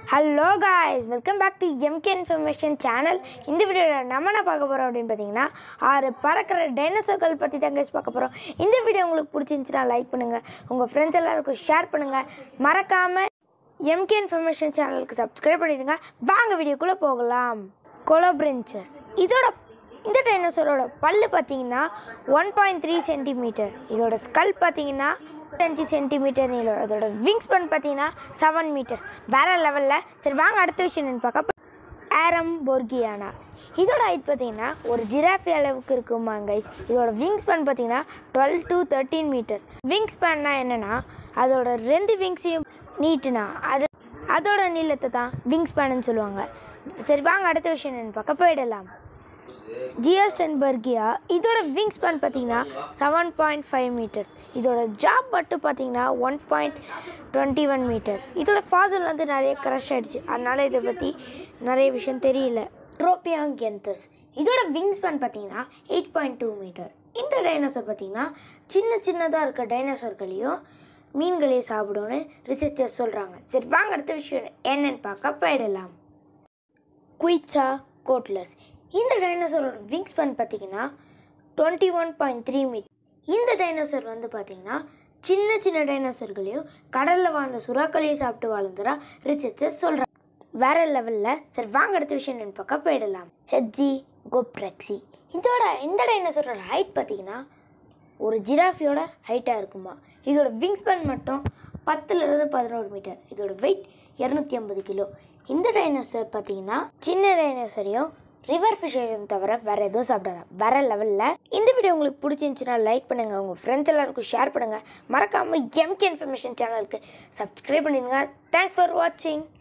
hello guys welcome back to MK information channel இந்த வீடியோவில் நம்ம என்ன பார்க்க போகிறோம் அப்படின்னு பார்த்தீங்கன்னா ஆறு பறக்கிற டைனோசர்கள் பற்றி தான் guys பார்க்க போகிறோம் இந்த வீடியோ உங்களுக்கு பிடிச்சிருந்துச்சுன்னா லைக் பண்ணுங்கள் உங்கள் ஃப்ரெண்ட்ஸ் எல்லாருக்கும் ஷேர் பண்ணுங்கள் மறக்காமல் எம்கே இன்ஃபர்மேஷன் சேனலுக்கு சப்ஸ்கிரைப் பண்ணிடுங்க வாங்க வீடியோக்குள்ளே போகலாம் கொலோபிரின்சஸ் இதோட இந்த டைனோசரோட பல்லு பார்த்தீங்கன்னா ஒன் பாயிண்ட் த்ரீ சென்டிமீட்டர் இதோட ஸ்கல் பார்த்தீங்கன்னா அஞ்சு சென்டிமீட்டர் நீளம் இதோட விங்ஸ் பன் பார்த்தீங்கன்னா செவன் மீட்டர்ஸ் வேற லெவலில் சரி வாங்க அடுத்த விஷயம் என்னன்னு பார்க்க ஆரம் போர்கியானா இதோட ஹைட் பார்த்தீங்கன்னா ஒரு ஜிராஃபி அளவுக்கு இருக்குமா கைஸ் இதோட விங்ஸ் ஸ்பேன் பார்த்தீங்கன்னா twelve to thirteen metre wings ஸ்பேன்னா என்னென்னா அதோட ரெண்டு விங்ஸையும் நீட்டுனா அது அதோட நீளத்தை தான் விங்ஸ் ஸ்பேன்னு சொல்லுவாங்க சரி வாங்க அடுத்த விஷயம் என்னென்னு பார்க்க போயிடலாம் ஜியோஸ்டன்பர்கியா இதோட விங் ஸ்பேன் பார்த்தீங்கன்னா செவன் பாயிண்ட் ஃபைவ் மீட்டர்ஸ் இதோட ஜாப் மட்டும் பார்த்தீங்கன்னா one point twenty one metre இதோட ஃபாசல் வந்து நிறைய க்ரஷ் ஆயிடுச்சு அதனால இதை பற்றி நிறைய விஷயம் தெரியல ட்ரோபியாங் கெந்தஸ் இதோட விங் ஸ்பேன் பார்த்தீங்கன்னா எயிட் பாயிண்ட் டூ மீட்டர் இந்த டைனோசர் பார்த்தீங்கன்னா சின்ன சின்னதாக இருக்க டைனோசர்களையும் மீன்களையும் சாப்பிடும்னு ரிசர்ச்சர்ஸ் சொல்கிறாங்க சரி வாங்க அடுத்த விஷயம் என்னன்னு பார்க்க போயிடலாம் குயிச்சா கோட்லஸ் இந்த டைனோசரோட விங் ஸ்பேன் பார்த்தீங்கன்னா டுவெண்ட்டி ஒன் பாயிண்ட் த்ரீ மீட் இந்த டைனோசர் வந்து பார்த்தீங்கன்னா சின்ன சின்ன டைனோசர்களையும் கடலில் வாழ்ந்த சுறாக்களையும் சாப்பிட்டு வாழ்ந்துறா ரிசர்ச்சர்ஸ் சொல்கிறாங்க வேற லெவலில் சரி வாங்க அடுத்த விஷயம் என்னன்னு பார்க்க போயிடலாம் ஹெட்ஜி கோப்ரெக்ஸி இதோட இந்த டைனோசரோட ஹைட் பார்த்தீங்கன்னா ஒரு ஜிராஃபியோட ஹைட்டாக இருக்குமா இதோட விங் ஸ்பேன் மட்டும் பத்துலேருந்து பதினோரு மீட்டர் இதோட வெயிட் இரநூத்தி ஐம்பது கிலோ இந்த டைனோசர் பார்த்தீங்கன்னா சின்ன டைனோசரையும் ரிவர் ஃபிஷேஷன் தவிர வேறு எதுவும் சாப்பிடாது வேற லெவலில் இந்த வீடியோ உங்களுக்கு பிடிச்சிருந்துச்சுன்னா லைக் பண்ணுங்கள் உங்கள் ஃப்ரெண்ட்ஸ் எல்லாருக்கும் ஷேர் பண்ணுங்கள் மறக்காமல் எம்கே இன்ஃபர்மேஷன் சேனலுக்கு சப்ஸ்கிரைப் பண்ணிடுங்க தேங்க்ஸ் ஃபார் வாட்சிங்